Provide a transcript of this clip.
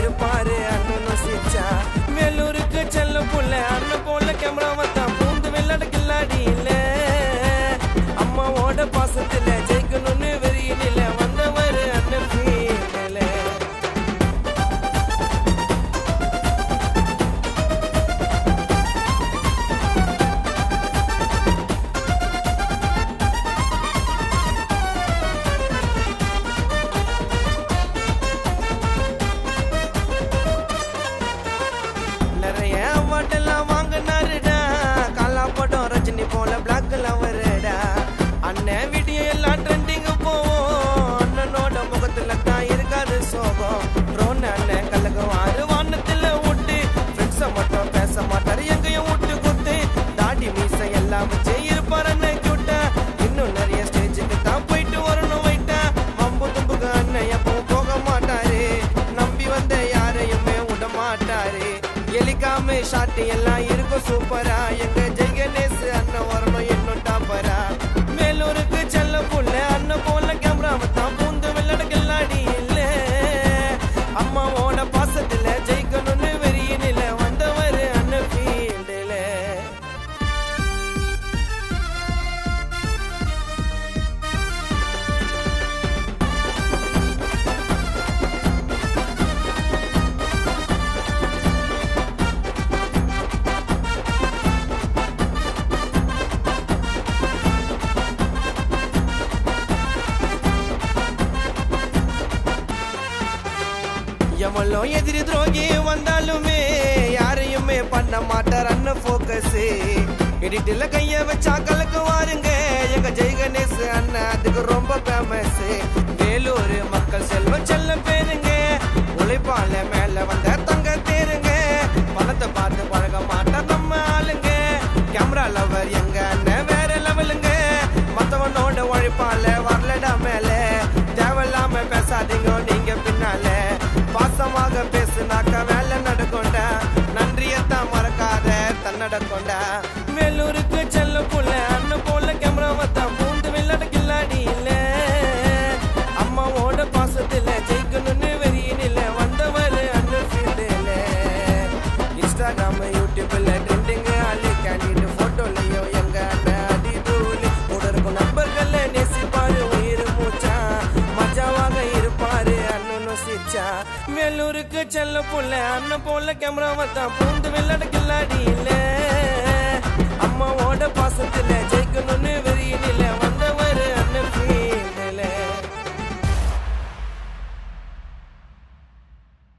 இருப்பாரு அண்ணனும் சிரிச்சா வேலூருக்கு செல்ல புள்ள அண்ணன் போல கேமரா தான் பூந்து விளையாட கில்லாடி இல்ல அம்மாவோட பாசத்துல ஜெயிக்கணும்னு வெறியினில வந்தவர் அண்ணன் ஃபீல்டுல நிறைய அவார்டெல்லாம் வாங்கினாருடா காலா படம் ரஜினி போல பிளாக்ல வருடா அண்ணன் வீடியோ எல்லாம் ட்ரெண்டிங் போவோம் அண்ணனோட முகத்துல தான் இருக்காது சோகம் ரோன் அண்ணன் கலக்குவாரு வானத்துல விட்டு ஃப்ரெண்ட்ஸை மட்டும் பேச மாட்டாரு எங்கேயும் விட்டு குத்து தாடி மீசை எல்லாம் வச்சு இருப்பார் அண்ணன் கிட்ட இன்னும் நிறைய ஸ்டேஜுக்கு தான் போயிட்டு வரணும் வைட்டா வம்பு தும்புக்கு அண்ணன் எப்பவும் போக மாட்டாரு நம்பி வந்த யாரையுமே விட மாட்டாரு எலிக்காம ஷாட்டு எல்லாம் இருக்கும் சூப்பரா எங்க ஜெய் கணேஷ் அண்ணன் வரணும் இன்னும் டாப்பரா மேலூருக்கு செல்ல புள்ள அண்ணன் போல கேமரா தான் பூந்து விளையாட கில்லாடி இல்ல அம்மாவோட பாசத்துல ஜெயிக்கணும்னு வெறியினில வந்தவர் அண்ணன் ஃபீல்டுல எவளோ எதிரி துரோகி வந்தாலுமே யாரையுமே பண்ண மாட்டார் அண்ணன் போக்கஸ் எடிட்டில கைய வச்சா கலக்கு வாருங்க எங்க ஜெய் கணேஷ் அண்ணன் அதுக்கு ரொம்ப ஃபேமஸ் வேலூர் மக்கள் செல்வம் செல்ல பேருங்க உழைப்பால மேல வந்த தங்க தேருங்க பணத்தை பார்த்து பழக மாட்டார் நம்ம ஆளுங்க கேமரா லவர் எங்க அண்ணன் வேற லெவலுங்க மத்தவனோட உழைப்பால வரலடா மேல தேவையில்லாம பேசாதீங்க நீங்க பின்னால பாசமாக பேசுனாக்க வேலை நடக்கும்டா நன்றியத்தான் மறக்காத தன்னட கொண்டா வேலூருக்கு செல்ல புள்ள அண்ணன் போல கேமரா தான் பூந்து விளையாட கில்லாடி இல்ல அம்மாவோட பாசத்துல ஜெயிக்கணும்னு வெறியினில வந்தவர் அண்ணன் ஃபீல்டுல இன்ஸ்டாகிராம் யூடியூப்ல ட்ரெண்டிங் ஆளு கேண்டிட் போட்டோலயோ எங்க அண்ணன் அடி தூளு கூட இருக்கும் நண்பர்கள் நேசிப்பாரு உயிர் மூச்சா மஜாவாக இருப்பாரு அண்ணனும் சிரிச்சா வேலூருக்கு செல்ல புள்ள அண்ணன் போல கேமரா தான் பூந்து விளையாட கில்லாடி இல்ல